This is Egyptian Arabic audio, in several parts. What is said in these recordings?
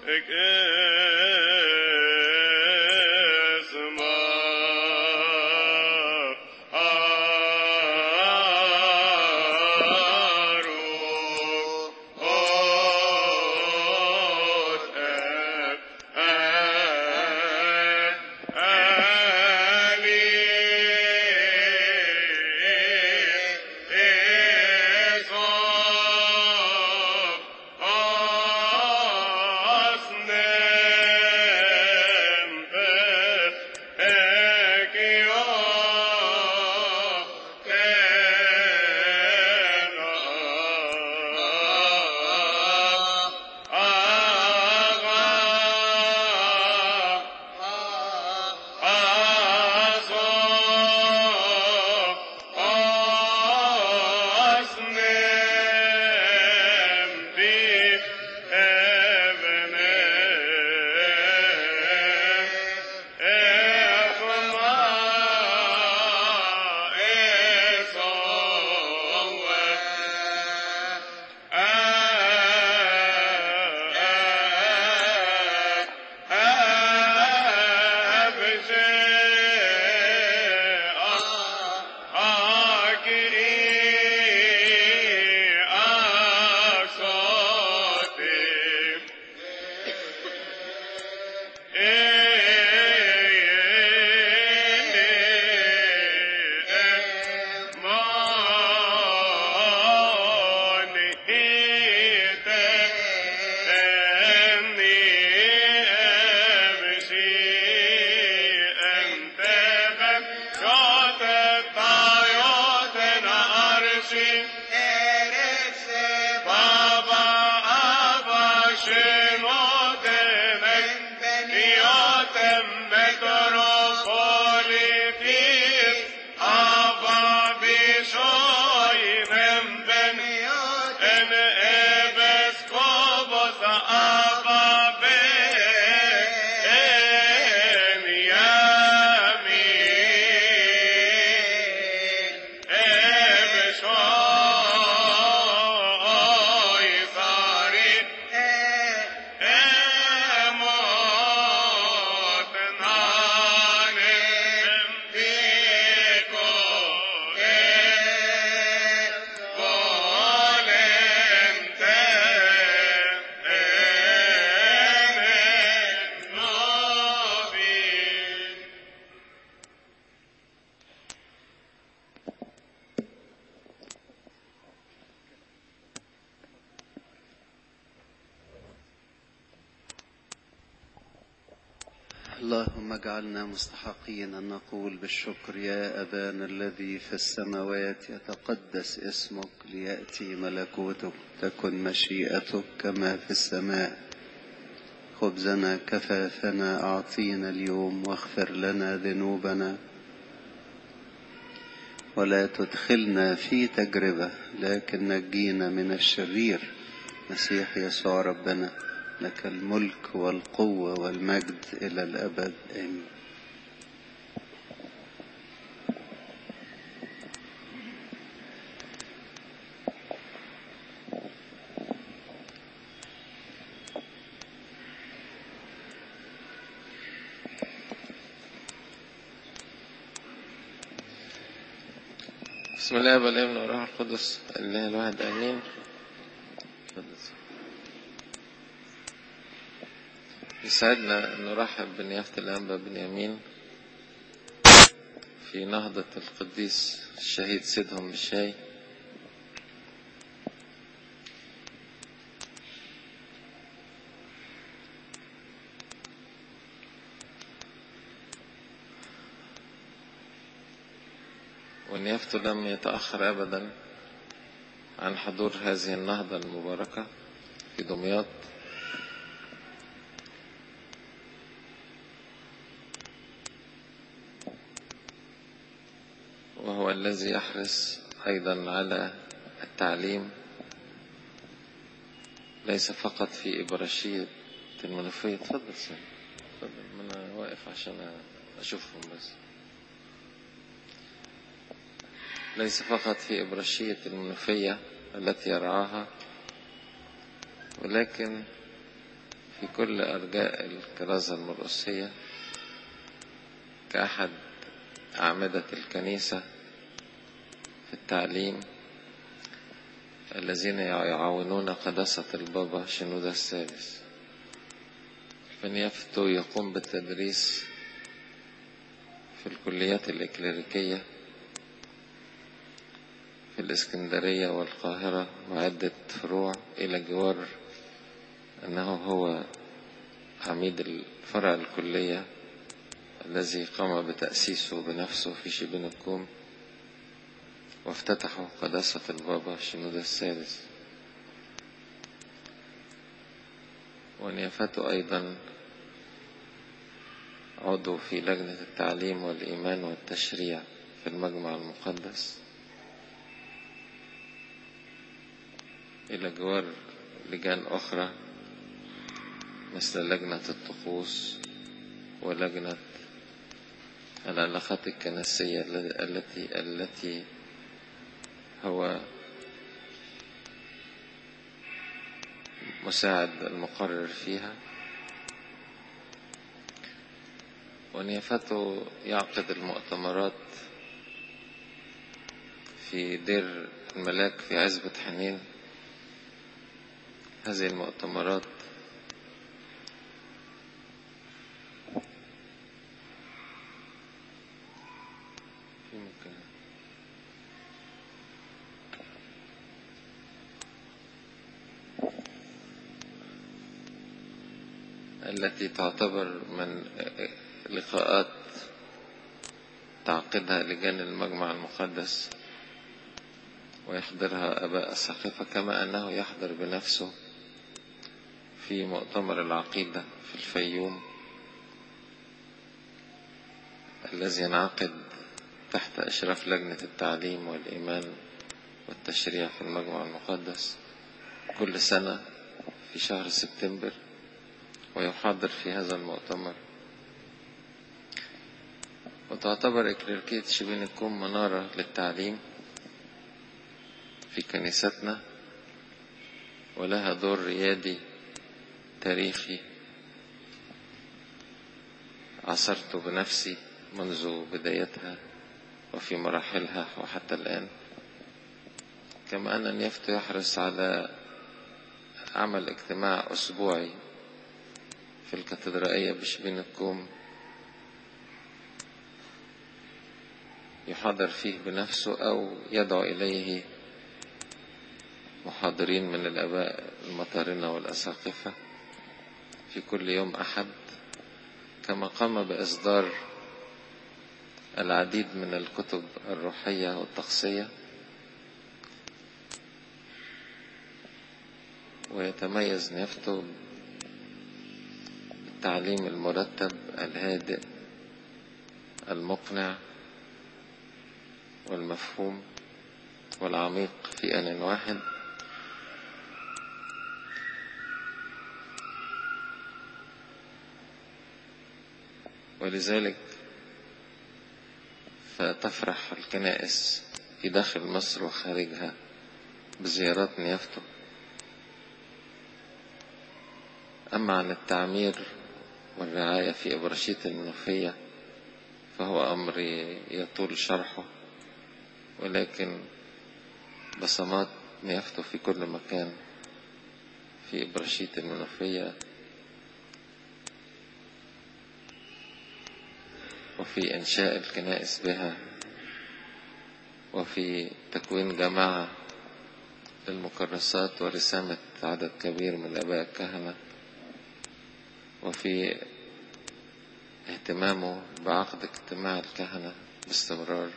اللهم اجعلنا مستحقين أن نقول بالشكر يا أبانا الذي في السماوات يتقدس اسمك ليأتي ملكوتك تكن مشيئتك كما في السماء خبزنا كفافنا أعطينا اليوم واغفر لنا ذنوبنا ولا تدخلنا في تجربة لكن نجينا من الشرير مسيح يسوع ربنا لك الملك والقوة والمجد إلى الأبد آمين بسم الله والابن والروح القدس الله الواحد امين يسعدنا ان نرحب بنيافة الانبا بنيامين في نهضة القديس الشهيد سيدهم بالشاي ونيافته لم يتأخر أبدا عن حضور هذه النهضة المباركة في دمياط وهو الذي يحرص أيضا على التعليم ليس فقط في إبراشية المنوفية تفضل سيد تفضل ما أنا واقف عشان أشوفهم بس ليس فقط في إبراشية المنوفية التي يرعاها ولكن في كل أرجاء الكرازة المرقسية كأحد أعمدة الكنيسة في التعليم الذين يعاونون قداسة البابا شنودة السادس فنيافته يقوم بالتدريس في الكليات الإكليريكية في الإسكندرية والقاهرة وعدة فروع إلى جوار أنه هو عميد الفرع الكلية الذي قام بتأسيسه بنفسه في شبين الكوم وافتتحوا قداسة البابا شنودة السادس ونيافته أيضا عضو في لجنة التعليم والإيمان والتشريع في المجمع المقدس إلى جوار لجان أخرى مثل لجنة الطقوس ولجنة العلاقات الكنسية التي التي هو مساعد المقرر فيها ونيافته يعقد المؤتمرات في دير الملاك في عزبة حنين هذه المؤتمرات التي تعتبر من لقاءات تعقدها لجان المجمع المقدس ويحضرها أباء السقيفة كما أنه يحضر بنفسه في مؤتمر العقيدة في الفيوم الذي ينعقد تحت إشراف لجنة التعليم والإيمان والتشريع في المجمع المقدس كل سنة في شهر سبتمبر ويحاضر في هذا المؤتمر وتعتبر إكليركية شبين الكوم منارة للتعليم في كنيستنا ولها دور ريادي تاريخي عصرت بنفسي منذ بدايتها وفي مراحلها وحتى الآن كما أن نيفت يحرص على عمل اجتماع أسبوعي في الكاتدرائية بشبين الكوم يحاضر فيه بنفسه أو يدعو إليه محاضرين من الآباء المطارنة والأساقفة في كل يوم أحد كما قام بإصدار العديد من الكتب الروحية والتقصية ويتميز نفته بالتعليم المرتب الهادئ المقنع والمفهوم والعميق في آن واحد ولذلك فتفرح الكنائس في داخل مصر وخارجها بزيارات نيافته أما عن التعمير والرعاية في إبرشية المنوفية فهو أمر يطول شرحه ولكن بصمات نيافته في كل مكان في إبرشية المنوفية وفي إنشاء الكنائس بها وفي تكوين جماعة للمكرسات ورسامة عدد كبير من الآباء الكهنة وفي اهتمامه بعقد اجتماع الكهنة باستمرار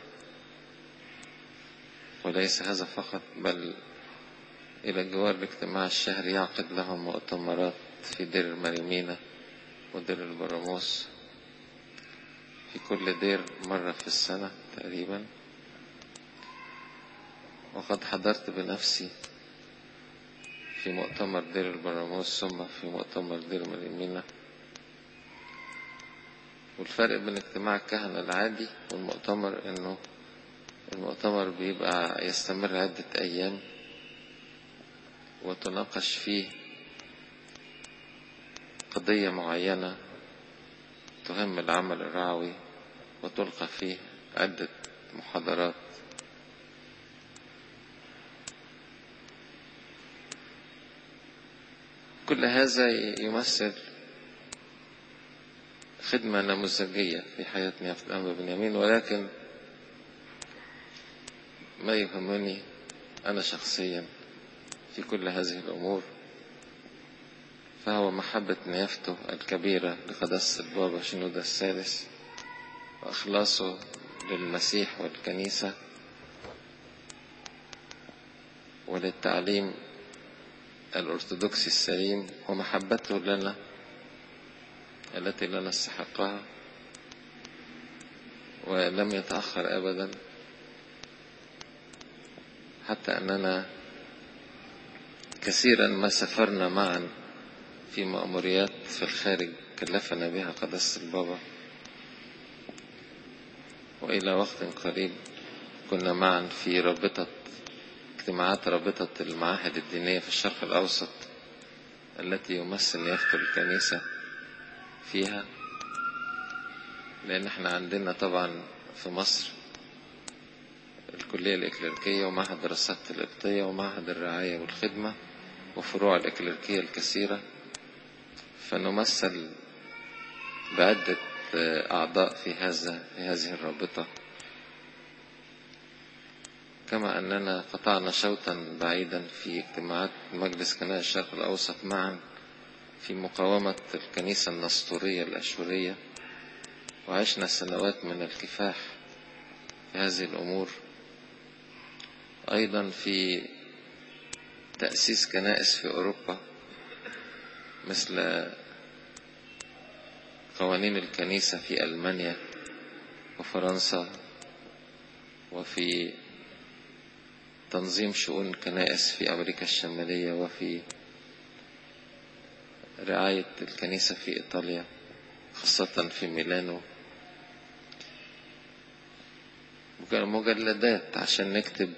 وليس هذا فقط بل إلى جوار الاجتماع الشهري يعقد لهم مؤتمرات في دير المريمينة ودير البراموس في كل دير مرة في السنة تقريبا وقد حضرت بنفسي في مؤتمر دير البراموس ثم في مؤتمر دير مريمينة والفرق بين اجتماع الكهنة العادي والمؤتمر انه المؤتمر بيبقى يستمر عدة ايام وتناقش فيه قضية معينة تهم العمل الرعوي وتلقى فيه عدة محاضرات كل هذا يمثل خدمة نموذجية في حياتنا في الأنبا بنيامين ولكن ما يهمني أنا شخصيا في كل هذه الأمور فهو محبة نيافته الكبيرة لقداسة البابا شنودة الثالث وإخلاصه للمسيح والكنيسة وللتعليم الأرثوذكسي السليم ومحبته لنا التي لا نستحقها ولم يتأخر أبدا حتى أننا كثيرا ما سافرنا معا في مأموريات في الخارج كلفنا بها قداسة البابا وإلى وقت قريب كنا معا في رابطة اجتماعات رابطة المعاهد الدينية في الشرق الأوسط التي يمثل يافت الكنيسة فيها لأن احنا عندنا طبعا في مصر الكلية الإكليريكية ومعهد دراسات القبطية ومعهد الرعاية والخدمة وفروع الإكليريكية الكثيرة فنمثل بعدة أعضاء في هذا في هذه الرابطة كما أننا قطعنا شوطا بعيدا في اجتماعات مجلس كنائس الشرق الأوسط معا في مقاومة الكنيسة النسطورية الأشورية وعشنا سنوات من الكفاح في هذه الأمور أيضا في تأسيس كنائس في أوروبا مثل قوانين الكنيسة في ألمانيا وفرنسا وفي تنظيم شؤون الكنائس في أمريكا الشمالية وفي رعاية الكنيسة في إيطاليا خاصة في ميلانو مجلدات عشان نكتب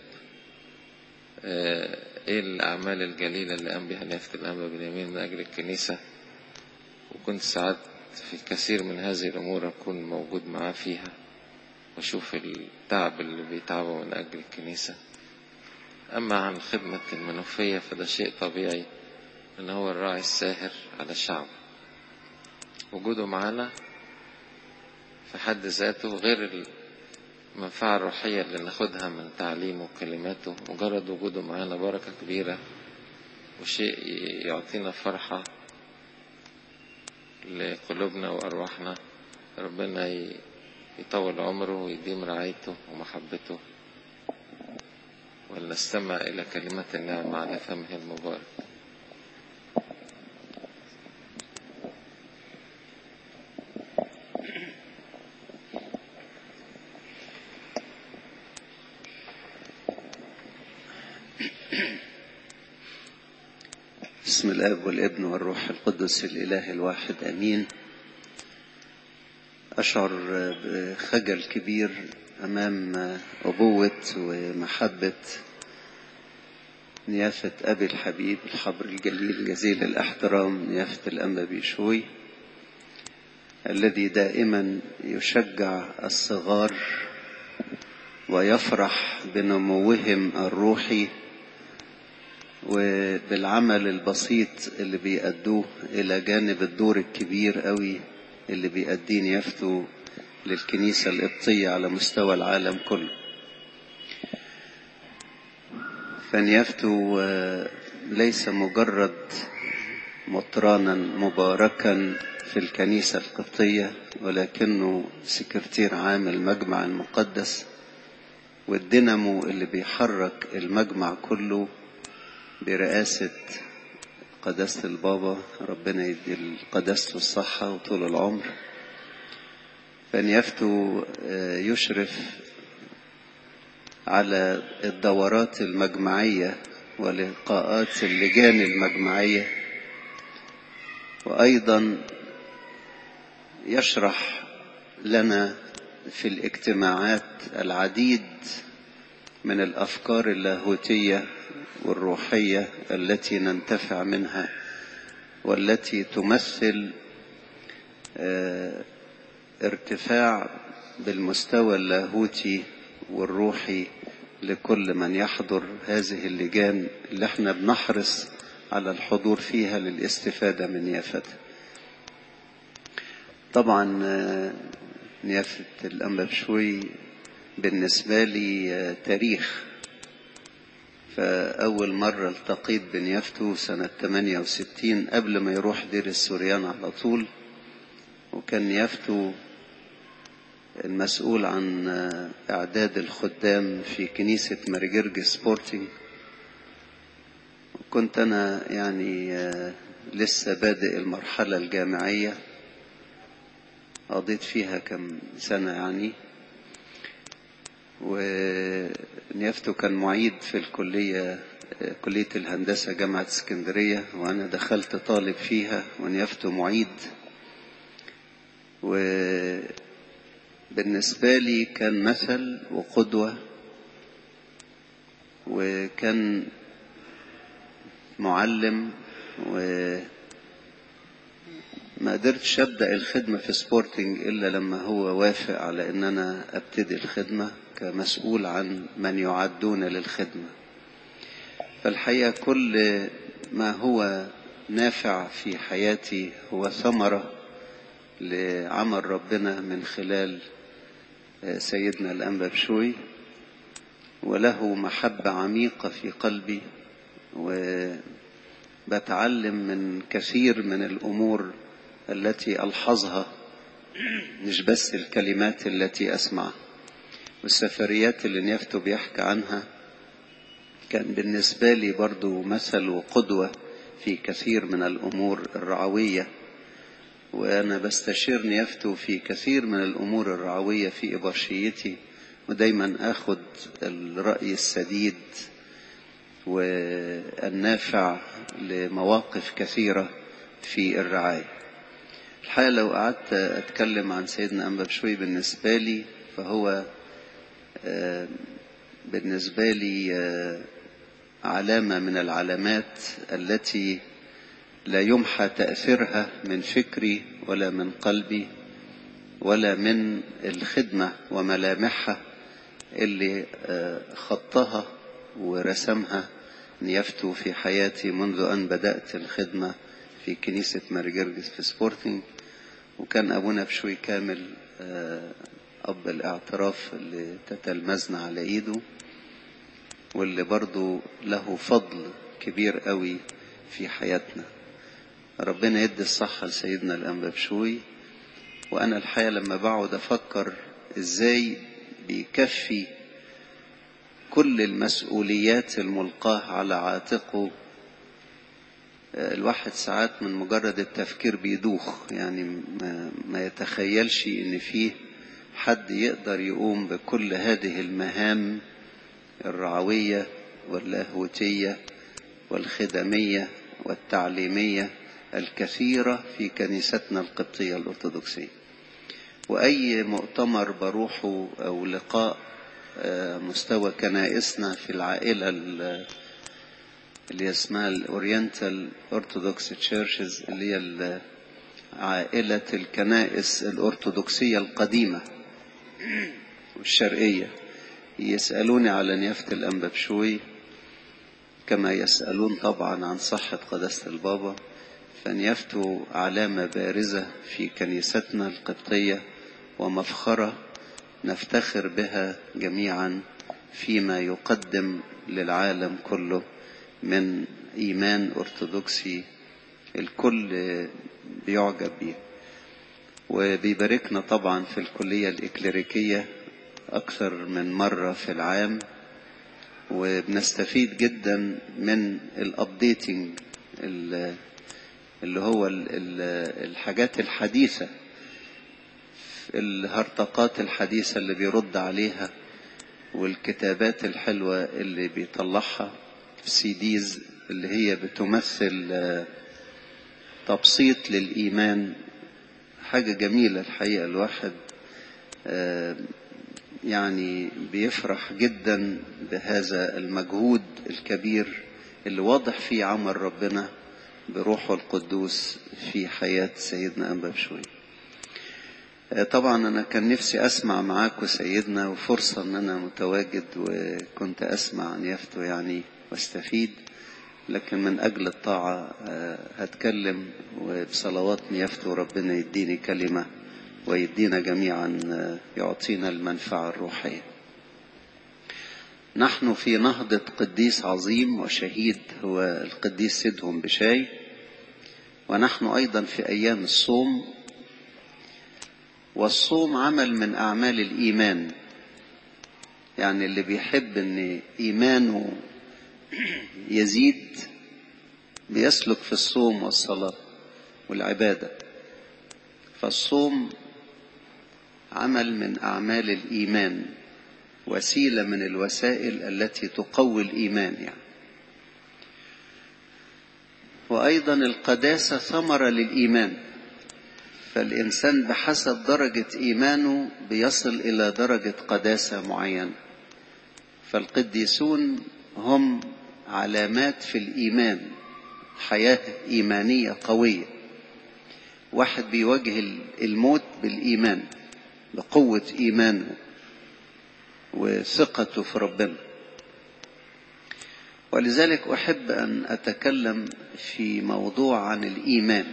ايه الأعمال الجليلة اللي قام بها نافة الأنبا بنيامين من أجل الكنيسة وكنت ساعات في كثير من هذه الأمور أكون موجود معاه فيها وأشوف التعب اللي بيتعبه من أجل الكنيسة أما عن خدمة المنوفية فده شيء طبيعي أن هو الراعي الساهر على الشعب وجوده معنا في حد ذاته غير المنفعة الروحية اللي ناخدها من تعليمه وكلماته مجرد وجوده معانا بركة كبيرة وشيء يعطينا فرحة لقلوبنا وأرواحنا ربنا يطول عمره ويديم رعايته ومحبته ولنستمع إلى كلمة النعمة على فمه المبارك بسم الاب والابن والروح القدس الاله الواحد امين اشعر بخجل كبير امام ابوه ومحبه نيافه ابي الحبيب الحبر الجليل جزيل الاحترام نيافه الانبا بيشوي الذي دائما يشجع الصغار ويفرح بنموهم الروحي وبالعمل البسيط اللي بيأدوه إلى جانب الدور الكبير قوي اللي بيأديه نيافته للكنيسة القبطية على مستوى العالم كله فنيافته ليس مجرد مطرانا مباركا في الكنيسة القبطية ولكنه سكرتير عام المجمع المقدس والدينامو اللي بيحرك المجمع كله برئاسة قداسة البابا ربنا يدي قداسته الصحة وطول العمر فنيافته يشرف على الدورات المجمعية ولقاءات اللجان المجمعية وأيضا يشرح لنا في الاجتماعات العديد من الأفكار اللاهوتية والروحية التي ننتفع منها والتي تمثل آه، ارتفاع بالمستوى اللاهوتي والروحي لكل من يحضر هذه اللجان اللي احنا بنحرص على الحضور فيها للاستفادة من نيافتها طبعا آه، نيافة الأنبا بشوي بالنسبة لي آه، تاريخ فأول مرة التقيت بنيافته سنة 68 قبل ما يروح دير السوريان على طول وكان نيافته المسؤول عن آه، إعداد الخدام في كنيسة مرجرج سبورتنج كنت أنا يعني آه، لسه بادئ المرحلة الجامعية قضيت فيها كم سنة يعني ونيافته كان معيد في الكلية آه، كلية الهندسة جامعة اسكندرية وأنا دخلت طالب فيها ونيافته معيد وبالنسبة لي كان مثل وقدوة وكان معلم وما قدرتش أبدأ الخدمة في سبورتنج إلا لما هو وافق على إن أنا أبتدي الخدمة كمسؤول عن من يعدون للخدمة فالحقيقة كل ما هو نافع في حياتي هو ثمرة لعمل ربنا من خلال آه، سيدنا الأنبا بشوي وله محبة عميقة في قلبي وبتعلم من كثير من الأمور التي ألحظها مش بس الكلمات التي أسمعها والسفريات اللي نيافته بيحكي عنها كان بالنسبة لي برضو مثل وقدوة في كثير من الأمور الرعوية وأنا بستشير نيافته في كثير من الأمور الرعوية في إبرشيتي ودايما أخد الرأي السديد والنافع لمواقف كثيرة في الرعاية الحقيقة لو قعدت أتكلم عن سيدنا أنبا بشوي بالنسبة لي فهو آه، بالنسبة لي آه، علامة من العلامات التي لا يمحى تأثيرها من فكري ولا من قلبي ولا من الخدمة وملامحها اللي آه، خطها ورسمها نيافته في حياتي منذ أن بدأت الخدمة في كنيسة مارجرجس في سبورتنج وكان أبونا بشوي كامل آه، أب الاعتراف اللي تتلمذنا على إيده واللي برضو له فضل كبير قوي في حياتنا ربنا يدي الصحة لسيدنا الأنبا بشوي وأنا الحقيقة لما بقعد أفكر إزاي بيكفي كل المسؤوليات الملقاة على عاتقه آه، الواحد ساعات من مجرد التفكير بيدوخ يعني ما, ما يتخيلش ان فيه حد يقدر يقوم بكل هذه المهام الرعوية واللاهوتية والخدمية والتعليمية الكثيرة في كنيستنا القبطية الأرثوذكسية وأي مؤتمر بروحه أو لقاء آه، مستوى كنائسنا في العائلة ال- اللي اسمها الأورينتال أرثوذكس تشيرشز اللي هي ال- عائلة الكنائس الأرثوذكسية القديمة والشرقية يسألوني على نيافة الأنبا بشوي كما يسألون طبعا عن صحة قداسة البابا فنيافته علامة بارزة في كنيستنا القبطية ومفخرة نفتخر بها جميعا فيما يقدم للعالم كله من إيمان أرثوذكسي الكل بيعجب بيه وبيباركنا طبعا في الكلية الإكليريكية أكثر من مرة في العام وبنستفيد جدا من الابديتنج اللي هو ال- ال- الحاجات الحديثة الهرطقات الحديثة اللي بيرد عليها والكتابات الحلوة اللي بيطلعها في سيديز اللي هي بتمثل آه، تبسيط للإيمان حاجة جميلة الحقيقة الواحد آه، يعني بيفرح جدا بهذا المجهود الكبير اللي واضح فيه عمل ربنا بروحه القدوس في حياة سيدنا أنبا بشوي طبعا أنا كان نفسي أسمع معاكم سيدنا وفرصة أن أنا متواجد وكنت أسمع نيافته يعني واستفيد لكن من أجل الطاعة هتكلم وبصلوات نيافته ربنا يديني كلمة ويدينا جميعا يعطينا المنفعة الروحية نحن في نهضة قديس عظيم وشهيد هو القديس سيدهم بشاي ونحن أيضا في أيام الصوم والصوم عمل من أعمال الإيمان يعني اللي بيحب أن إيمانه يزيد بيسلك في الصوم والصلاة والعبادة فالصوم عمل من أعمال الإيمان وسيلة من الوسائل التي تقوي الإيمان يعني وأيضا القداسة ثمرة للإيمان فالإنسان بحسب درجة إيمانه بيصل إلى درجة قداسة معينة فالقديسون هم علامات في الإيمان حياة إيمانية قوية واحد بيواجه الموت بالإيمان بقوة إيمانه وثقته في ربنا ولذلك أحب أن أتكلم في موضوع عن الإيمان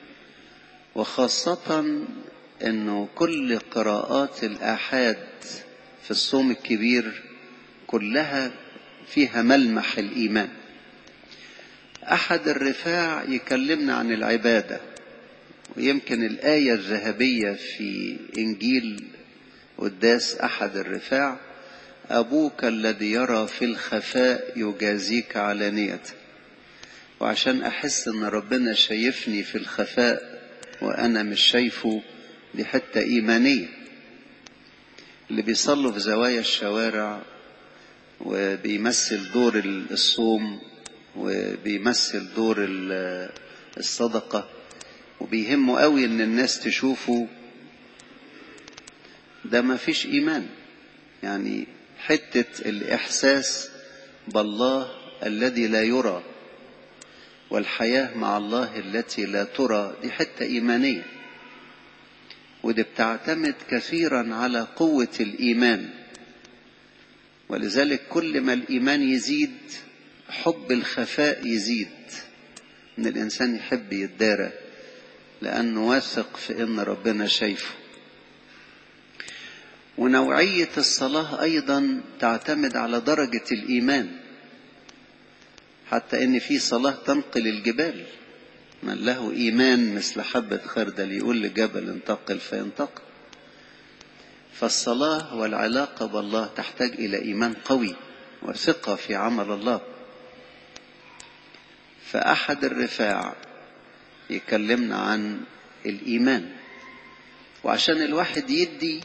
وخاصة أنه كل قراءات الآحاد في الصوم الكبير كلها فيها ملمح الإيمان أحد الرفاع يكلمنا عن العبادة ويمكن الآية الذهبية في إنجيل قداس أحد الرفاع أبوك الذي يرى في الخفاء يجازيك علانية وعشان أحس إن ربنا شايفني في الخفاء وأنا مش شايفه دي حتة إيمانية اللي بيصلوا في زوايا الشوارع وبيمثل دور الصوم وبيمثل دور الصدقة وبيهمه قوي إن الناس تشوفه ده ما فيش إيمان يعني حتة الإحساس بالله الذي لا يرى والحياة مع الله التي لا ترى دي حتة إيمانية ودي بتعتمد كثيرا على قوة الإيمان ولذلك كل ما الإيمان يزيد حب الخفاء يزيد إن الإنسان يحب يتدارى لأنه واثق في إن ربنا شايفه ونوعية الصلاة أيضا تعتمد على درجة الإيمان حتى إن في صلاة تنقل الجبال من له إيمان مثل حبة خردل يقول لجبل انتقل فينتقل فالصلاة والعلاقة بالله تحتاج إلى إيمان قوي وثقة في عمل الله فأحد الرفاع يكلمنا عن الإيمان وعشان الواحد يدي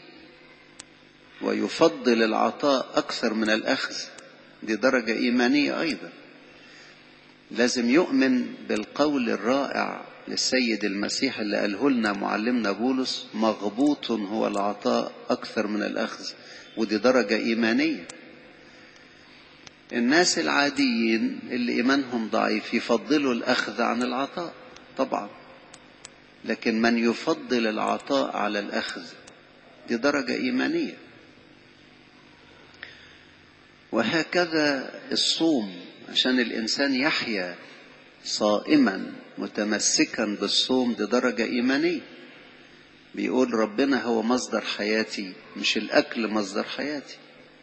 ويفضل العطاء أكثر من الأخذ دي درجة إيمانية أيضا لازم يؤمن بالقول الرائع للسيد المسيح اللي قاله لنا معلمنا بولس مغبوط هو العطاء أكثر من الأخذ ودي درجة إيمانية الناس العاديين اللي إيمانهم ضعيف يفضلوا الأخذ عن العطاء طبعا لكن من يفضل العطاء على الأخذ دي درجة إيمانية وهكذا الصوم عشان الإنسان يحيا صائما متمسكا بالصوم دي درجة إيمانية بيقول ربنا هو مصدر حياتي مش الأكل مصدر حياتي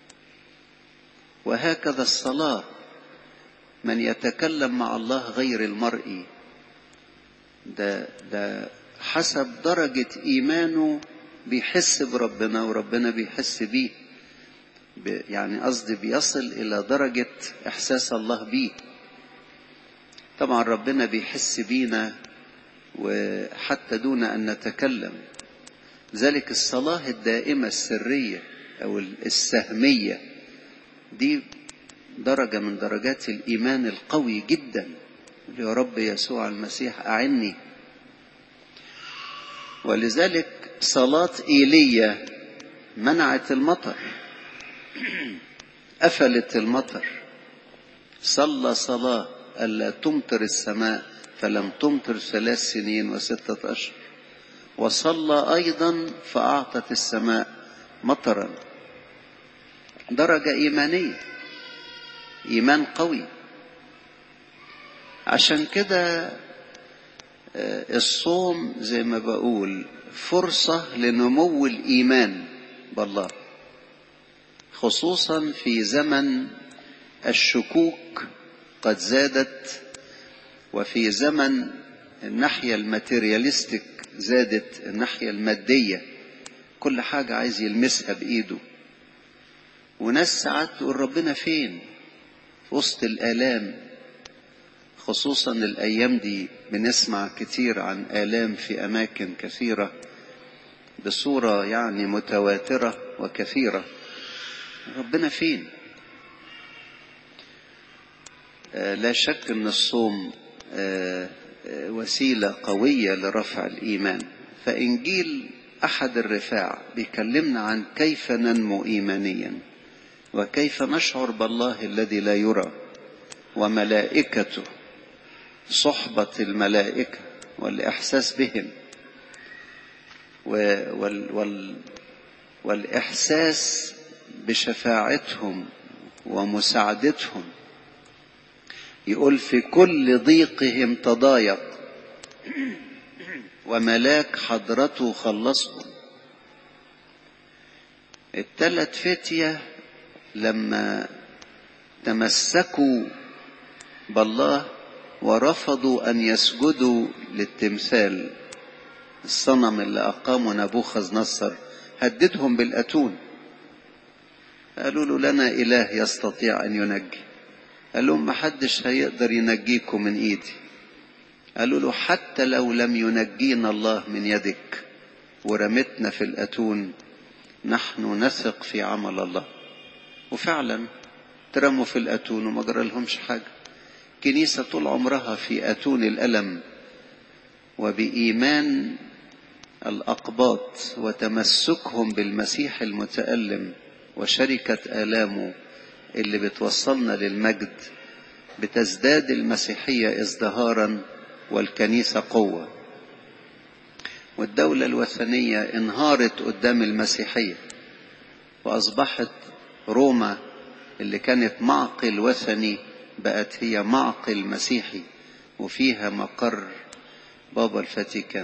وهكذا الصلاة من يتكلم مع الله غير المرئي ده ده حسب درجة إيمانه بيحس بربنا وربنا بيحس بيه يعني قصدي بيصل إلى درجة إحساس الله بيه طبعا ربنا بيحس بينا وحتى دون أن نتكلم ذلك الصلاة الدائمة السرية أو السهمية دي درجة من درجات الإيمان القوي جدا يا رب يسوع المسيح أعني ولذلك صلاة إيليا منعت المطر قفلت المطر صلى صلاة ألا تمطر السماء فلم تمطر ثلاث سنين وستة أشهر وصلى أيضا فأعطت السماء مطرا درجة إيمانية إيمان قوي عشان كده الصوم زي ما بقول فرصة لنمو الإيمان بالله خصوصا في زمن الشكوك قد زادت وفي زمن الناحية الماتيرياليستيك زادت الناحية المادية كل حاجة عايز يلمسها بإيده وناس ساعات تقول ربنا فين وسط الآلام خصوصا الأيام دي بنسمع كتير عن آلام في أماكن كثيرة بصورة يعني متواترة وكثيرة ربنا فين آه لا شك أن الصوم آه آه وسيلة قوية لرفع الإيمان فإنجيل أحد الرفاع بيكلمنا عن كيف ننمو إيمانيا وكيف نشعر بالله الذي لا يرى وملائكته صحبة الملائكة والإحساس بهم وال وال والإحساس بشفاعتهم ومساعدتهم يقول في كل ضيقهم تضايق وملاك حضرته خلصهم التلات فتية لما تمسكوا بالله ورفضوا أن يسجدوا للتمثال الصنم اللي أقامه نبوخذ نصر هددهم بالأتون قالوا له لنا إله يستطيع أن ينجي قال لهم ما حدش هيقدر ينجيكم من إيدي قالوا له حتى لو لم ينجينا الله من يدك ورمتنا في الأتون نحن نثق في عمل الله وفعلا ترموا في الأتون وما جرى لهمش حاجة كنيسة طول عمرها في أتون الألم وبإيمان الأقباط وتمسكهم بالمسيح المتألم وشركة آلامه اللي بتوصلنا للمجد بتزداد المسيحية ازدهارا والكنيسة قوة والدولة الوثنية انهارت قدام المسيحية وأصبحت روما اللي كانت معقل وثني بقت هي معقل مسيحي وفيها مقر بابا الفاتيكان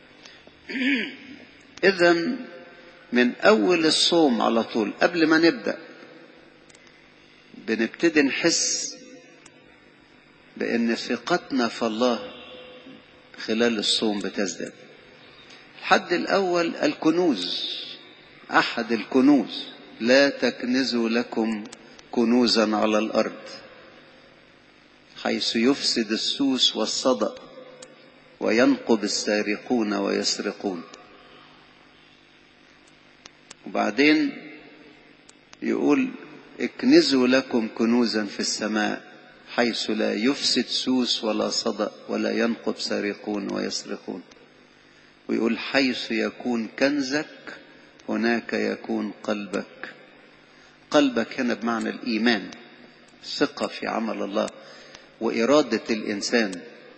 إذا من أول الصوم على طول قبل ما نبدأ بنبتدي نحس بأن ثقتنا في الله خلال الصوم بتزداد الحد الأول الكنوز أحد الكنوز لا تكنزوا لكم كنوزا على الأرض حيث يفسد السوس والصدأ وينقب السارقون ويسرقون وبعدين يقول اكنزوا لكم كنوزا في السماء حيث لا يفسد سوس ولا صدأ ولا ينقب سارقون ويسرقون ويقول حيث يكون كنزك هناك يكون قلبك قلبك هنا بمعنى الإيمان الثقة في عمل الله وإرادة الإنسان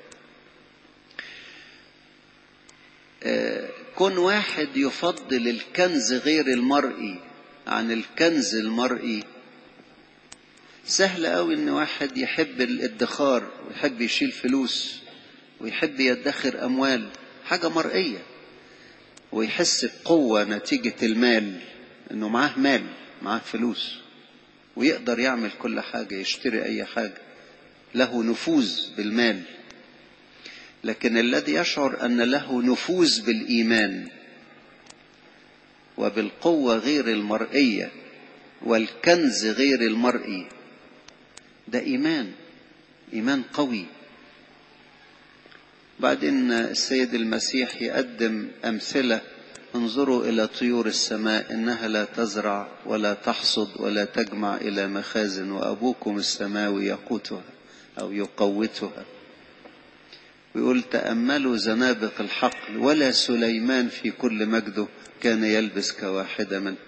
كون واحد يفضل الكنز غير المرئي عن الكنز المرئي سهل قوي ان واحد يحب الادخار ويحب يشيل فلوس ويحب يدخر اموال حاجة مرئية ويحس بقوة نتيجة المال انه معاه مال معاه فلوس ويقدر يعمل كل حاجة يشتري اي حاجة له نفوذ بالمال لكن الذي يشعر ان له نفوذ بالايمان وبالقوه غير المرئيه والكنز غير المرئي ده ايمان ايمان قوي بعدين السيد المسيح يقدم امثله انظروا الى طيور السماء انها لا تزرع ولا تحصد ولا تجمع الى مخازن وابوكم السماوي يقوتها او يقوتها ويقول تأملوا زنابق الحقل ولا سليمان في كل مجده كان يلبس كواحدة من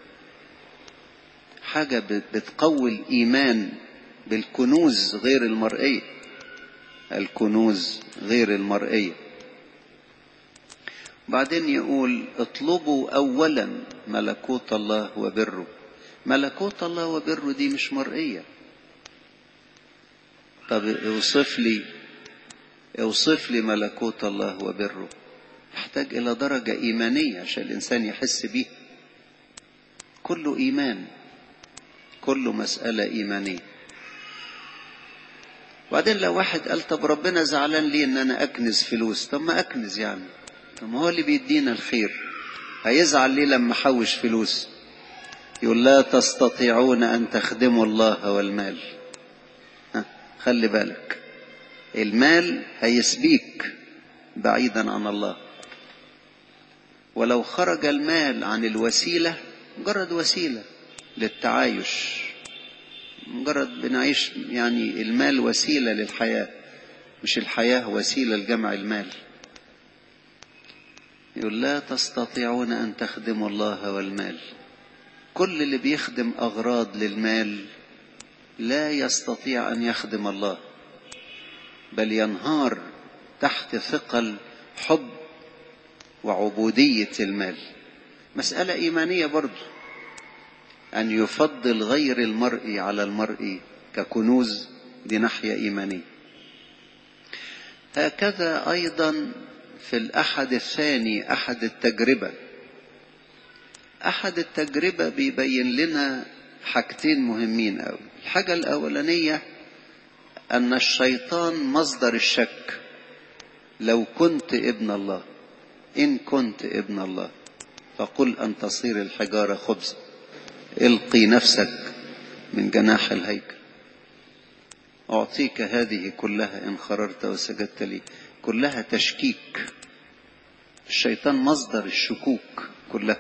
حاجة بتقوي الإيمان بالكنوز غير المرئية الكنوز غير المرئية بعدين يقول اطلبوا أولا ملكوت الله وبره ملكوت الله وبره دي مش مرئية طب اوصف لي اوصف لي ملكوت الله وبره يحتاج إلى درجة إيمانية عشان الإنسان يحس بيه كله إيمان كله مسألة إيمانية وبعدين لو واحد قال طب ربنا زعلان ليه ان انا اكنز فلوس طب ما اكنز يعني طب ما هو اللي بيدينا الخير هيزعل ليه لما احوش فلوس يقول لا تستطيعون ان تخدموا الله والمال ها خلي بالك المال هيسبيك بعيدا عن الله ولو خرج المال عن الوسيله مجرد وسيله للتعايش مجرد بنعيش يعني المال وسيلة للحياة مش الحياة وسيلة لجمع المال يقول لا تستطيعون أن تخدموا الله والمال كل اللي بيخدم أغراض للمال لا يستطيع أن يخدم الله بل ينهار تحت ثقل حب وعبودية المال مسألة إيمانية برضه أن يفضل غير المرء على المرء ككنوز دي ناحية إيمانية هكذا أيضا في الأحد الثاني أحد التجربة أحد التجربة بيبين لنا حاجتين مهمين أوي الحاجة الأولانية أن الشيطان مصدر الشك لو كنت ابن الله إن كنت ابن الله فقل أن تصير الحجارة خبزا القي نفسك من جناح الهيكل أعطيك هذه كلها إن خررت وسجدت لي كلها تشكيك الشيطان مصدر الشكوك كلها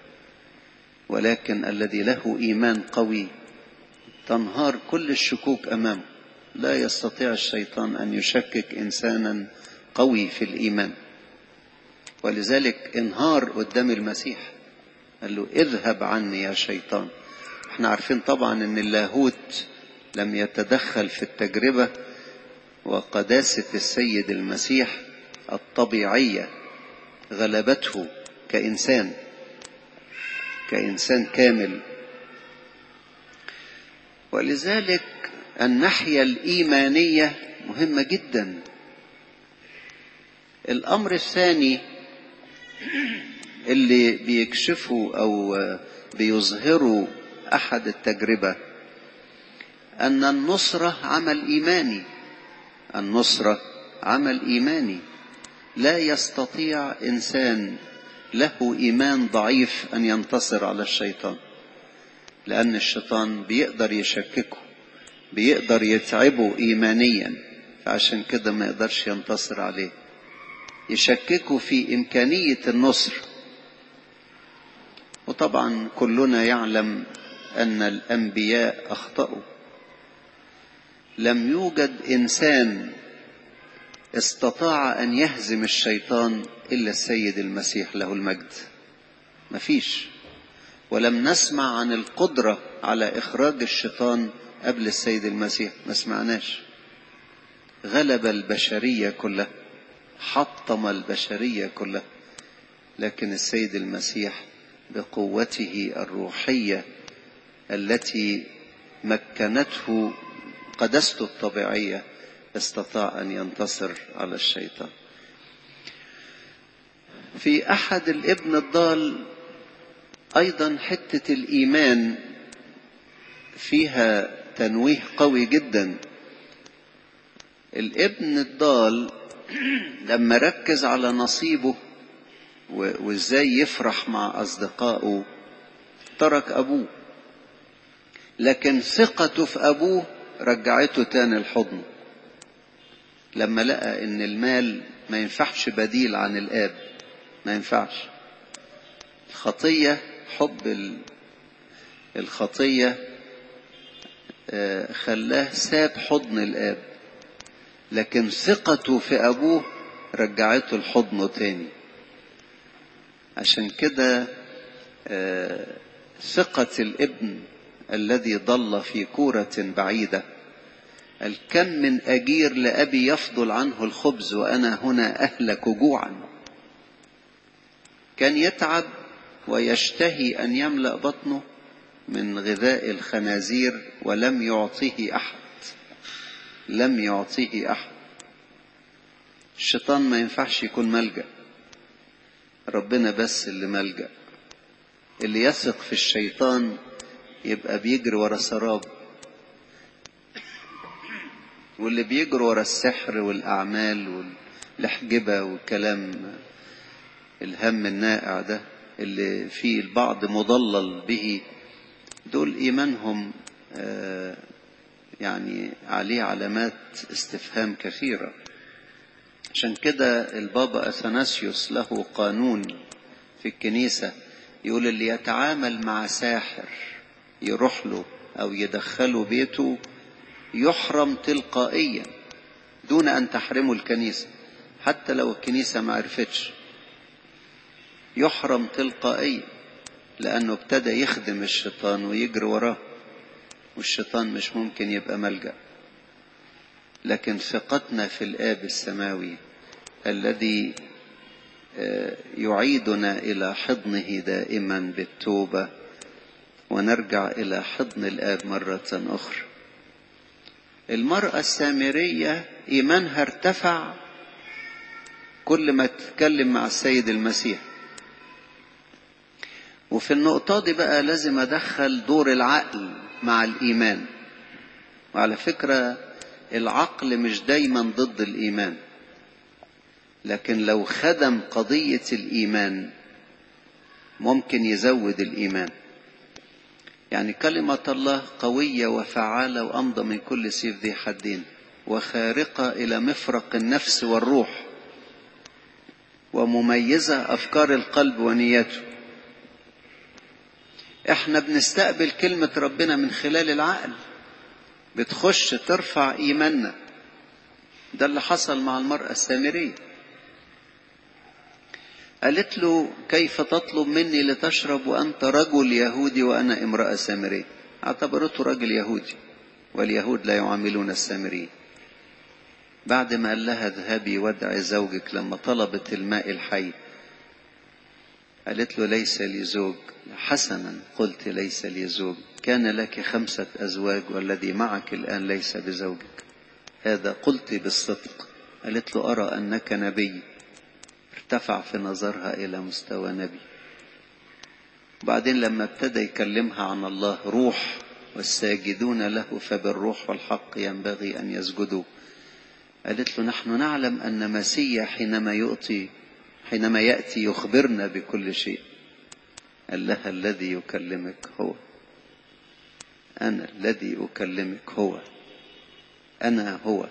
ولكن الذي له إيمان قوي تنهار كل الشكوك أمامه لا يستطيع الشيطان أن يشكك إنسانا قوي في الإيمان ولذلك انهار قدام المسيح قال له اذهب عني يا شيطان احنا عارفين طبعا ان اللاهوت لم يتدخل في التجربة وقداسة السيد المسيح الطبيعية غلبته كإنسان كإنسان كامل ولذلك الناحية الإيمانية مهمة جدا الأمر الثاني اللي بيكشفوا أو بيظهروا أحد التجربة أن النصرة عمل إيماني النصرة عمل إيماني لا يستطيع إنسان له إيمان ضعيف أن ينتصر على الشيطان لأن الشيطان بيقدر يشككه بيقدر يتعبه إيمانيا فعشان كده ما يقدرش ينتصر عليه يشككه في إمكانية النصر وطبعا كلنا يعلم أن الأنبياء أخطأوا لم يوجد إنسان استطاع أن يهزم الشيطان إلا السيد المسيح له المجد مفيش ولم نسمع عن القدرة على إخراج الشيطان قبل السيد المسيح ما سمعناش غلب البشرية كلها حطم البشرية كلها لكن السيد المسيح بقوته الروحية التي مكنته قدسته الطبيعية استطاع أن ينتصر على الشيطان في أحد الابن الضال أيضا حتة الإيمان فيها تنويه قوي جدا الابن الضال لما ركز على نصيبه وازاي يفرح مع اصدقائه ترك ابوه لكن ثقته في ابوه رجعته تاني الحضن لما لقى ان المال ما ينفعش بديل عن الاب ما ينفعش الخطيه حب الخطيه خلاه ساب حضن الاب لكن ثقته في ابوه رجعته لحضنه تاني عشان كده ثقة الابن الذي ضل في كورة بعيدة قال كم من أجير لأبي يفضل عنه الخبز وأنا هنا أهلك جوعا كان يتعب ويشتهي أن يملأ بطنه من غذاء الخنازير ولم يعطيه أحد لم يعطيه أحد الشيطان ما ينفعش يكون ملجأ ربنا بس اللي ملجأ اللي يثق في الشيطان يبقى بيجري ورا سراب واللي بيجري ورا السحر والأعمال والحجبة والكلام الهم النائع ده اللي فيه البعض مضلل به دول إيمانهم يعني عليه علامات استفهام كثيرة عشان كده البابا أثناسيوس له قانون في الكنيسة يقول اللي يتعامل مع ساحر يروح له أو يدخله بيته يحرم تلقائيا دون أن تحرمه الكنيسة حتى لو الكنيسة ما عرفتش يحرم تلقائيا لأنه ابتدى يخدم الشيطان ويجري وراه والشيطان مش ممكن يبقى ملجأ لكن ثقتنا في الآب السماوي الذي يعيدنا إلى حضنه دائما بالتوبة ونرجع إلى حضن الآب مرة أخرى المرأة السامرية إيمانها ارتفع كل ما تتكلم مع السيد المسيح وفي النقطة دي بقى لازم أدخل دور العقل مع الإيمان وعلى فكرة العقل مش دايما ضد الإيمان لكن لو خدم قضية الإيمان ممكن يزود الإيمان يعني كلمة الله قوية وفعالة وأمضى من كل سيف ذي حدين وخارقة إلى مفرق النفس والروح ومميزة أفكار القلب ونياته احنا بنستقبل كلمة ربنا من خلال العقل بتخش ترفع إيماننا ده اللي حصل مع المرأة السامرية قالت له كيف تطلب مني لتشرب وأنت رجل يهودي وأنا امرأة سامرية اعتبرته رجل يهودي واليهود لا يعاملون السامريين بعد ما قال لها اذهبي وادعي زوجك لما طلبت الماء الحي قالت له ليس لي زوج حسنا قلت ليس لي زوج كان لك خمسة أزواج والذي معك الآن ليس بزوجك هذا قلت بالصدق قالت له أرى أنك نبي ارتفع في نظرها إلى مستوى نبي بعدين لما ابتدى يكلمها عن الله روح والساجدون له فبالروح والحق ينبغي أن يسجدوا قالت له نحن نعلم أن مسيح حينما يؤتي حينما يأتي يخبرنا بكل شيء قال لها الذي يكلمك هو أنا الذي أكلمك هو أنا هو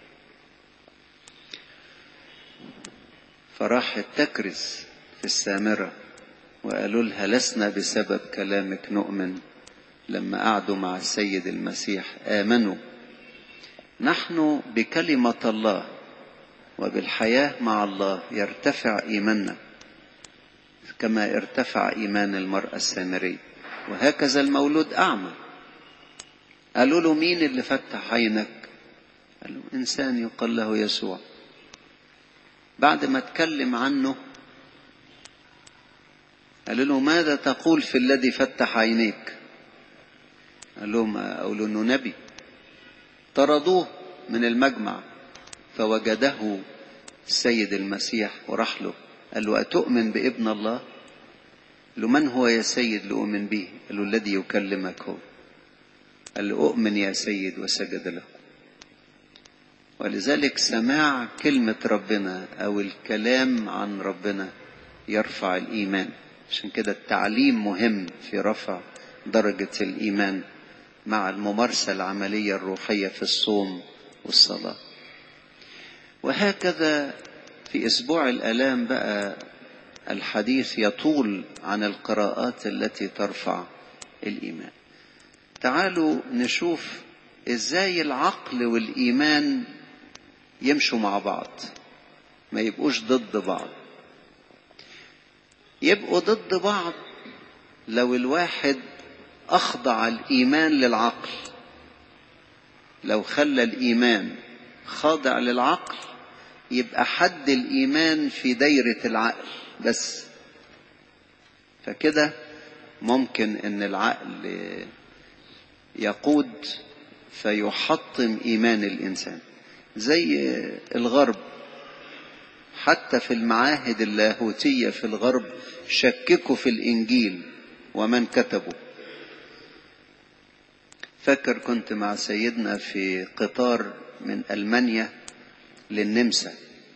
فراحت تكرز في السامرة وقالوا لها لسنا بسبب كلامك نؤمن لما قعدوا مع السيد المسيح آمنوا نحن بكلمة الله وبالحياة مع الله يرتفع إيماننا كما ارتفع إيمان المرأة السامرية وهكذا المولود أعمى قالوا له مين اللي فتح عينك قال له إنسان يقال له يسوع بعد ما اتكلم عنه قالوا له ماذا تقول في الذي فتح عينيك قال لهم أقول أنه نبي طردوه من المجمع فوجده السيد المسيح وراح له قال له أتؤمن بابن الله قال له من هو يا سيد لأؤمن به قال له الذي يكلمك هو قال له أؤمن يا سيد وسجد له ولذلك سماع كلمة ربنا أو الكلام عن ربنا يرفع الإيمان عشان كده التعليم مهم في رفع درجة الإيمان مع الممارسة العملية الروحية في الصوم والصلاة وهكذا في أسبوع الآلام بقى الحديث يطول عن القراءات التي ترفع الإيمان تعالوا نشوف إزاي العقل والإيمان يمشوا مع بعض ما يبقوش ضد بعض يبقوا ضد بعض لو الواحد أخضع الإيمان للعقل لو خلى الإيمان خاضع للعقل يبقى حد الإيمان في دايرة العقل بس فكده ممكن ان العقل يقود فيحطم ايمان الانسان زي الغرب حتى في المعاهد اللاهوتيه في الغرب شككوا في الانجيل ومن كتبه فاكر كنت مع سيدنا في قطار من المانيا للنمسا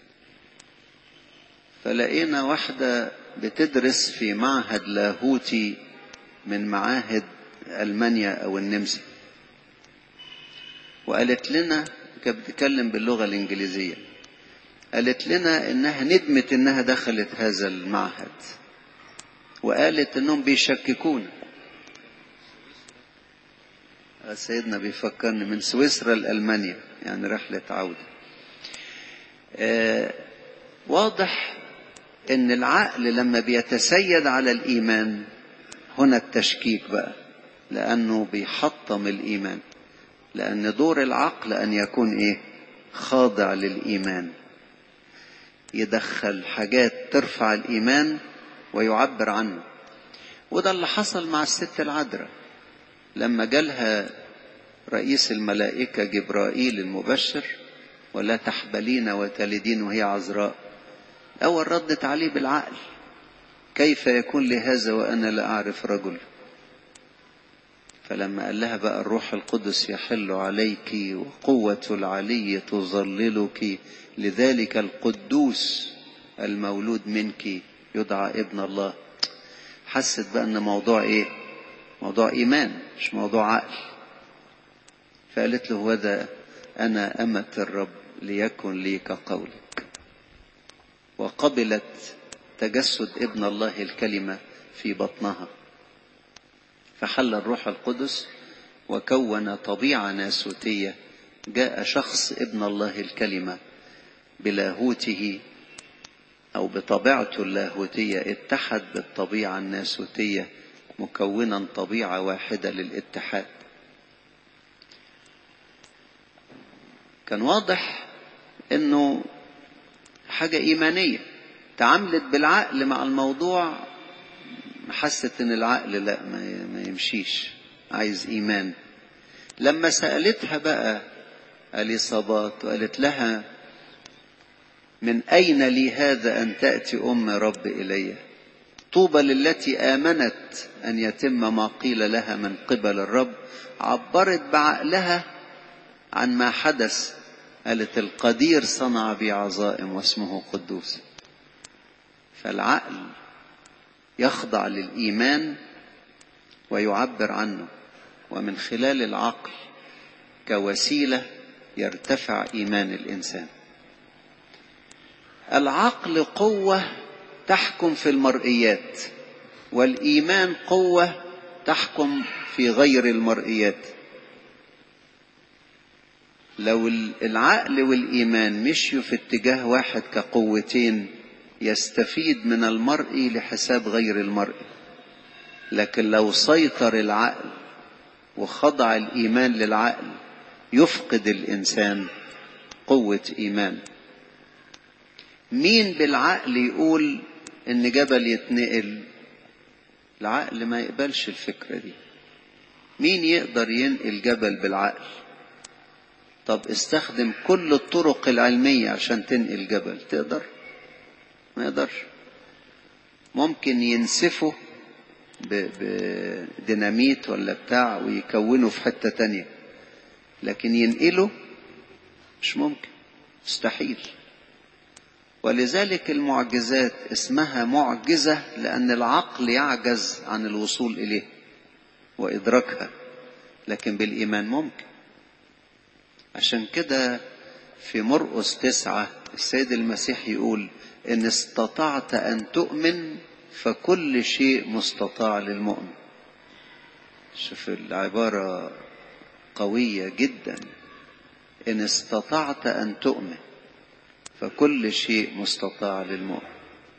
فلقينا واحده بتدرس في معهد لاهوتي من معاهد ألمانيا أو النمسا وقالت لنا كانت بتتكلم باللغة الإنجليزية قالت لنا إنها ندمت إنها دخلت هذا المعهد وقالت إنهم بيشككونا سيدنا بيفكرني من سويسرا لألمانيا يعني رحلة عودة آه واضح ان العقل لما بيتسيد على الايمان هنا التشكيك بقى لانه بيحطم الايمان لان دور العقل ان يكون ايه خاضع للايمان يدخل حاجات ترفع الايمان ويعبر عنه وده اللي حصل مع الست العذراء لما جالها رئيس الملائكة جبرائيل المبشر ولا تحبلين وتلدين وهي عذراء أول ردت عليه بالعقل كيف يكون لي هذا وأنا لا أعرف رجل فلما قال لها بقى الروح القدس يحل عليك وقوة العلي تظللك لذلك القدوس المولود منك يدعى ابن الله حست بقى ان موضوع ايه موضوع ايمان مش موضوع عقل فقالت له وذا انا امة الرب ليكن لي كقولك وقبلت تجسد ابن الله الكلمة في بطنها فحل الروح القدس وكون طبيعة ناسوتية جاء شخص ابن الله الكلمة بلاهوته أو بطبيعته اللاهوتية اتحد بالطبيعة الناسوتية مكونا طبيعة واحدة للاتحاد كان واضح انه حاجة ايمانية تعاملت بالعقل مع الموضوع حست ان العقل لا ما يمشيش عايز ايمان لما سألتها بقى اليصابات وقالت لها من أين لي هذا أن تأتي أم رب إلي طوبى للتي آمنت أن يتم ما قيل لها من قبل الرب عبرت بعقلها عن ما حدث قالت القدير صنع بي عظائم واسمه قدوس فالعقل يخضع للإيمان ويعبر عنه ومن خلال العقل كوسيلة يرتفع إيمان الإنسان العقل قوة تحكم في المرئيات والإيمان قوة تحكم في غير المرئيات لو العقل والإيمان مشيوا في اتجاه واحد كقوتين يستفيد من المرئي لحساب غير المرئي لكن لو سيطر العقل وخضع الإيمان للعقل يفقد الإنسان قوة إيمان مين بالعقل يقول ان جبل يتنقل العقل ما يقبلش الفكرة دي مين يقدر ينقل جبل بالعقل طب استخدم كل الطرق العلمية عشان تنقل جبل تقدر ما يقدرش ممكن ينسفه بديناميت ولا بتاع ويكونه في حتة تانية لكن ينقله مش ممكن مستحيل ولذلك المعجزات اسمها معجزة لأن العقل يعجز عن الوصول إليه وإدراكها لكن بالإيمان ممكن عشان كده في مرقس تسعة السيد المسيح يقول إن استطعت أن تؤمن فكل شيء مستطاع للمؤمن شوف العبارة قوية جدا إن استطعت أن تؤمن فكل شيء مستطاع للمؤمن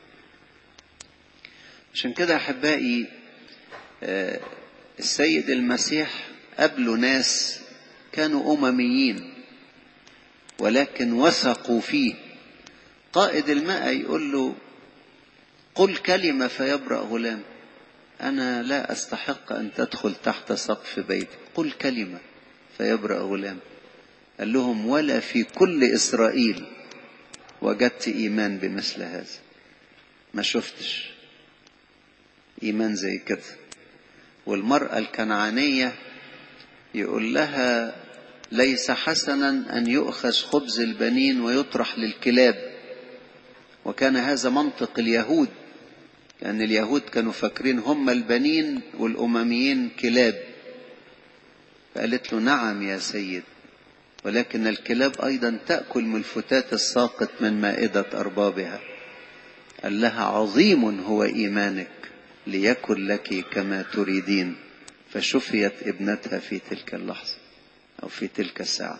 عشان كده احبائي السيد المسيح قابله ناس كانوا أمميين ولكن وثقوا فيه قائد الماء يقول له قل كلمة فيبرأ غلام أنا لا أستحق أن تدخل تحت سقف بيتي قل كلمة فيبرأ غلام قال لهم ولا في كل إسرائيل وجدت إيمان بمثل هذا ما شفتش إيمان زي كده والمرأة الكنعانية يقول لها ليس حسنا أن يؤخذ خبز البنين ويطرح للكلاب وكان هذا منطق اليهود لأن اليهود كانوا فاكرين هم البنين والأمميين كلاب فقالت له نعم يا سيد ولكن الكلاب أيضا تأكل من الفتات الساقط من مائدة أربابها قال لها عظيم هو إيمانك ليكن لك كما تريدين فشفيت ابنتها في تلك اللحظة أو في تلك الساعة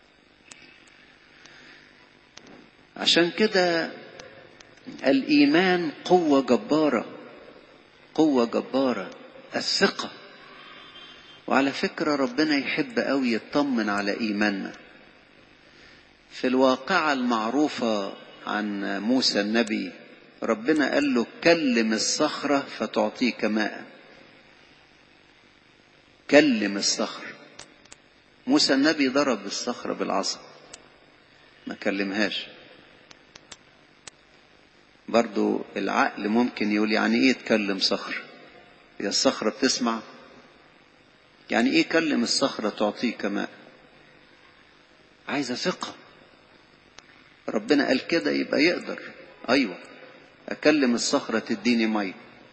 عشان كده الإيمان قوة جبارة قوة جبارة الثقة وعلى فكرة ربنا يحب أوي يطمن على إيماننا في الواقعة المعروفة عن موسى النبي ربنا قال له كلم الصخرة فتعطيك ماء كلم الصخر موسى النبي ضرب الصخرة بالعصا ما كلمهاش برضو العقل ممكن يقول يعني ايه تكلم صخر هي الصخرة بتسمع يعني ايه كلم الصخرة تعطيك ماء عايزة ثقة ربنا قال كده يبقى يقدر ايوه اكلم الصخرة تديني مية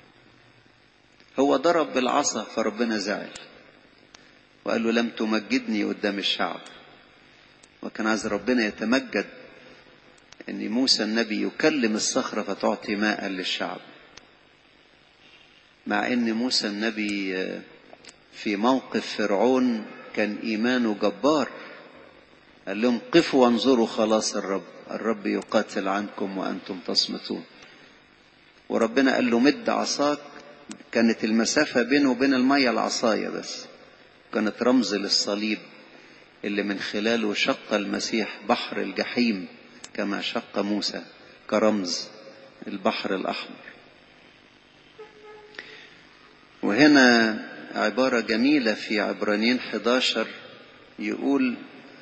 هو ضرب بالعصا فربنا زعل وقال له لم تمجدني قدام الشعب وكان عايز ربنا يتمجد ان موسى النبي يكلم الصخرة فتعطي ماء للشعب مع ان موسى النبي في موقف فرعون كان ايمانه جبار قال لهم قفوا وانظروا خلاص الرب الرب يقاتل عنكم وانتم تصمتون وربنا قال له مد عصاك كانت المسافة بينه وبين المية العصاية بس كانت رمز للصليب اللي من خلاله شق المسيح بحر الجحيم كما شق موسى كرمز البحر الأحمر وهنا عبارة جميلة في عبرانيين 11 يقول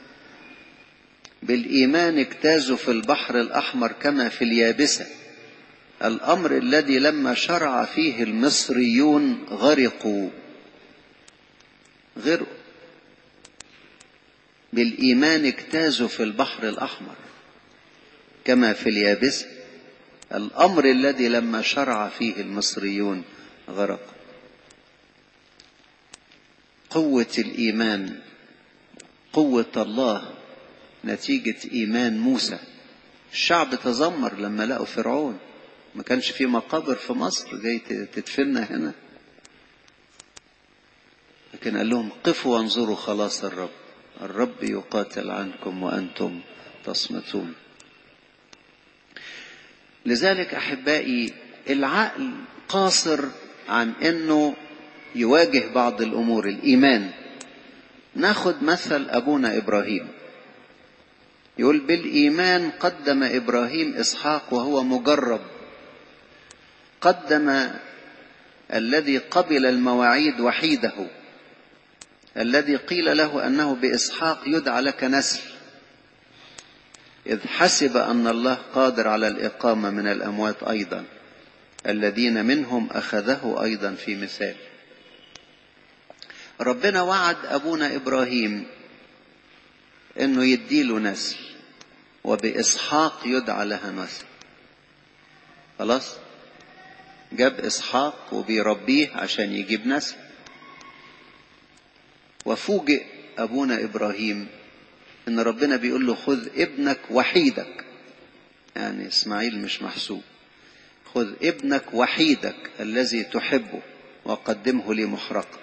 بالإيمان اجتازوا في البحر الأحمر كما في اليابسة الأمر الذي لما شرع فيه المصريون غرقوا غرقوا بالإيمان اجتازوا في البحر الأحمر كما في اليابسة الأمر الذي لما شرع فيه المصريون غرقوا قوة الإيمان قوة الله نتيجة إيمان موسى الشعب تذمر لما لقوا فرعون ما كانش في مقابر في مصر جاي تدفننا هنا لكن قال لهم قفوا وانظروا خلاص الرب الرب يقاتل عنكم وأنتم تصمتون لذلك أحبائي العقل قاصر عن أنه يواجه بعض الأمور الإيمان ناخد مثل أبونا إبراهيم يقول بالإيمان قدم إبراهيم إسحاق وهو مجرب قدم الذي قبل المواعيد وحيده الذي قيل له أنه بإسحاق يدعى لك نسل إذ حسب أن الله قادر على الإقامة من الأموات أيضا الذين منهم أخذه أيضا في مثال ربنا وعد أبونا إبراهيم أنه يديله نسل وبإسحاق يدعى لها نسل خلاص جاب إسحاق وبيربيه عشان يجيب نسل وفوجئ أبونا إبراهيم إن ربنا بيقول له خذ ابنك وحيدك يعني إسماعيل مش محسوب خذ ابنك وحيدك الذي تحبه وقدمه لي محرقا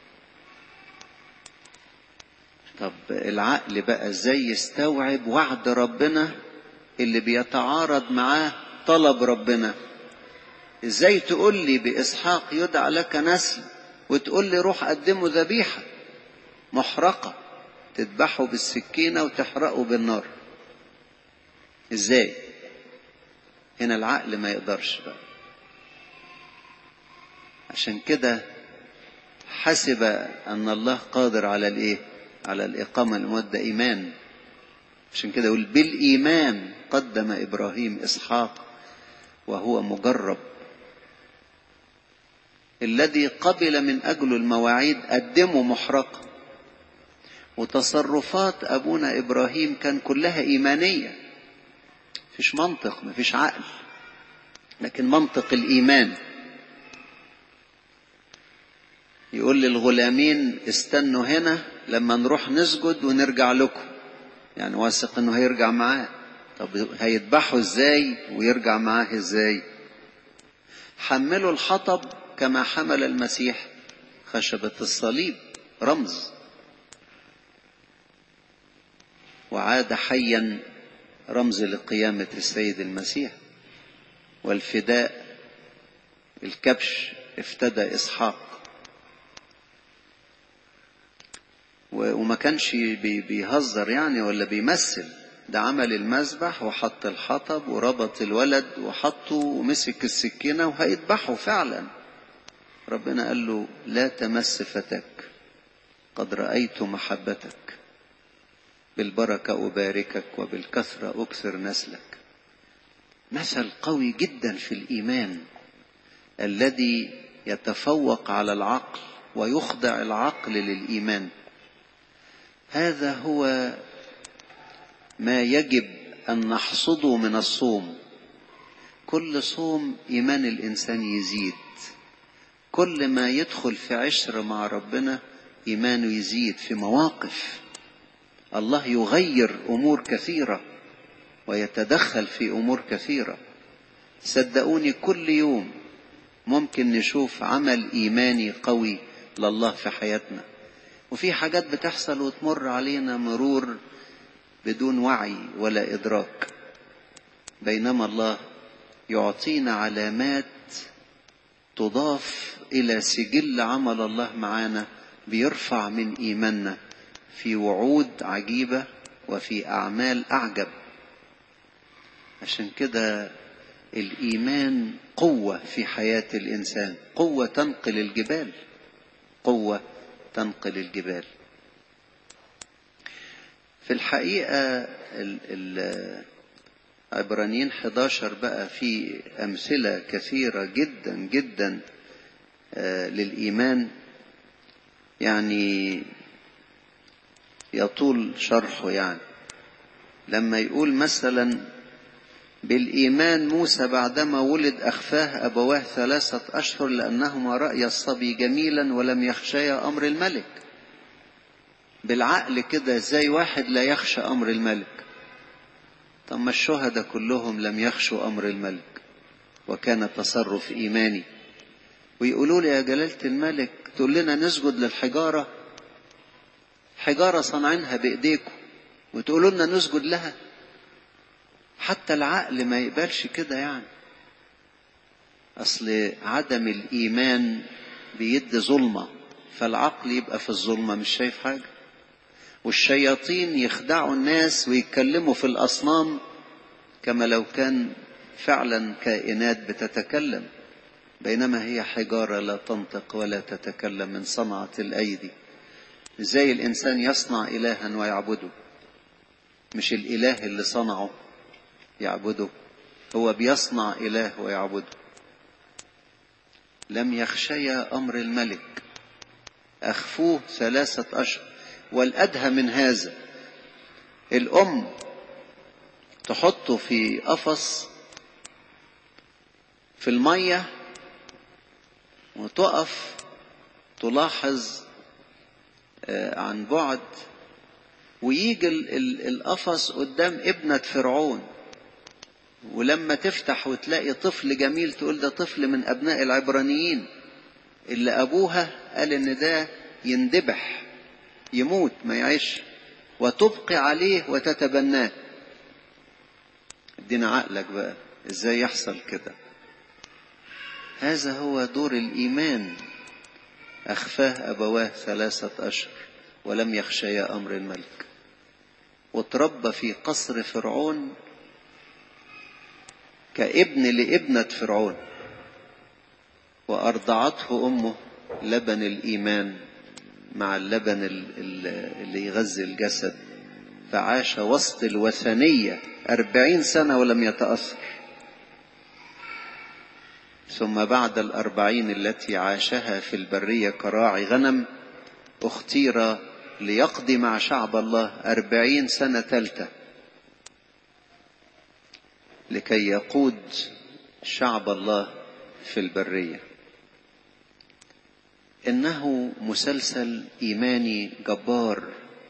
طب العقل بقى ازاي يستوعب وعد ربنا اللي بيتعارض معاه طلب ربنا ازاي تقول لي باسحاق يدعى لك نسل وتقول لي روح قدمه ذبيحه محرقه تذبحه بالسكينة وتحرقه بالنار ازاي هنا العقل ما يقدرش بقى عشان كده حسب ان الله قادر على الايه على الاقامه لمده ايمان عشان كده يقول بالايمان قدم ابراهيم اسحاق وهو مجرب الذي قبل من اجله المواعيد قدمه محرقه وتصرفات ابونا ابراهيم كان كلها ايمانيه مفيش منطق مفيش عقل لكن منطق الايمان يقول للغلامين استنوا هنا لما نروح نسجد ونرجع لكم يعني واثق انه هيرجع معاه طب هيذبحوا ازاي ويرجع معاه ازاي حملوا الحطب كما حمل المسيح خشبة الصليب رمز وعاد حيا رمز لقيامة السيد المسيح والفداء الكبش افتدى إسحاق وما كانش بيهزر يعني ولا بيمثل ده عمل المذبح وحط الحطب وربط الولد وحطه ومسك السكينة وهيذبحه فعلا ربنا قال له لا تمس فتك قد رأيت محبتك بالبركة أباركك وبالكثرة أكثر نسلك مثل قوي جدا في الإيمان الذي يتفوق على العقل ويخضع العقل للإيمان هذا هو ما يجب أن نحصده من الصوم كل صوم إيمان الإنسان يزيد كل ما يدخل في عشر مع ربنا إيمانه يزيد في مواقف الله يغير أمور كثيرة ويتدخل في أمور كثيرة صدقوني كل يوم ممكن نشوف عمل إيماني قوي لله في حياتنا وفي حاجات بتحصل وتمر علينا مرور بدون وعي ولا إدراك بينما الله يعطينا علامات تضاف إلى سجل عمل الله معانا بيرفع من إيماننا في وعود عجيبة وفي أعمال أعجب عشان كده الإيمان قوة في حياة الإنسان قوة تنقل الجبال قوة تنقل الجبال في الحقيقة عبرانيين 11 بقى في أمثلة كثيرة جدا جدا للإيمان يعني يطول شرحه يعني لما يقول مثلا بالإيمان موسى بعدما ولد أخفاه أبواه ثلاثة أشهر لأنهما رأي الصبي جميلا ولم يخشيا أمر الملك بالعقل كده زي واحد لا يخشى أمر الملك طب ما الشهداء كلهم لم يخشوا أمر الملك وكان تصرف إيماني ويقولوا لي يا جلالة الملك تقول لنا نسجد للحجارة حجارة صنعينها بإيديكم وتقولوا لنا نسجد لها حتى العقل ما يقبلش كده يعني أصل عدم الإيمان بيد ظلمة فالعقل يبقى في الظلمة مش شايف حاجة والشياطين يخدعوا الناس ويتكلموا في الأصنام كما لو كان فعلا كائنات بتتكلم بينما هي حجارة لا تنطق ولا تتكلم من صنعة الأيدي ازاي الإنسان يصنع إلها ويعبده مش الإله اللي صنعه يعبده هو بيصنع إله ويعبده لم يخشيا أمر الملك أخفوه ثلاثة أشهر والأدهى من هذا الأم تحطه في قفص في المية وتقف تلاحظ عن بعد ويجي القفص قدام ابنة فرعون ولما تفتح وتلاقي طفل جميل تقول ده طفل من أبناء العبرانيين اللي أبوها قال إن ده يندبح يموت ما يعيش وتبقي عليه وتتبناه ادينا عقلك بقى ازاي يحصل كده هذا هو دور الإيمان أخفاه أبواه ثلاثة أشهر ولم يخشيا أمر الملك وتربى في قصر فرعون كابن لابنة فرعون وأرضعته أمه لبن الإيمان مع اللبن اللي يغذي الجسد فعاش وسط الوثنية أربعين سنة ولم يتأثر ثم بعد الأربعين التي عاشها في البرية كراعي غنم اختير ليقضي مع شعب الله أربعين سنة ثالثة لكي يقود شعب الله في البرية إنه مسلسل إيماني جبار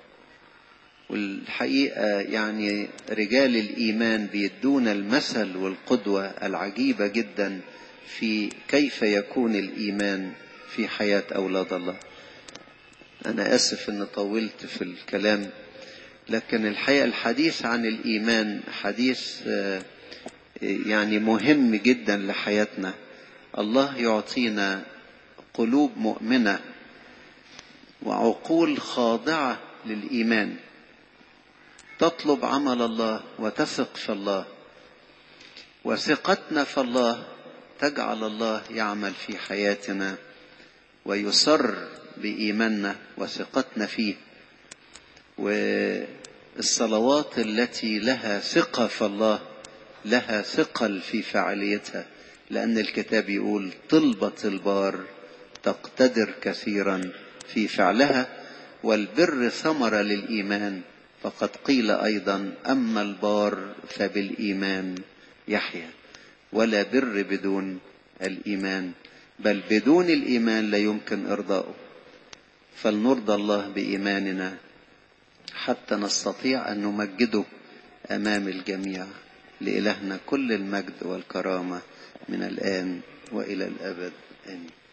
والحقيقة يعني رجال الإيمان بيدونا المثل والقدوة العجيبة جدا في كيف يكون الإيمان في حياة أولاد الله أنا آسف أن طولت في الكلام لكن الحقيقة الحديث عن الإيمان حديث يعني مهم جدا لحياتنا الله يعطينا قلوب مؤمنة وعقول خاضعة للإيمان تطلب عمل الله وتثق في الله وثقتنا في الله تجعل الله يعمل في حياتنا ويسر بإيماننا وثقتنا فيه والصلوات التي لها ثقة في الله لها ثقل في فعاليتها لأن الكتاب يقول طلبة البار تقتدر كثيرا في فعلها والبر ثمرة للإيمان فقد قيل أيضا أما البار فبالإيمان يحيا ولا بر بدون الإيمان بل بدون الإيمان لا يمكن إرضاؤه فلنرضى الله بإيماننا حتى نستطيع أن نمجده أمام الجميع لإلهنا كل المجد والكرامة من الآن وإلى الأبد آمين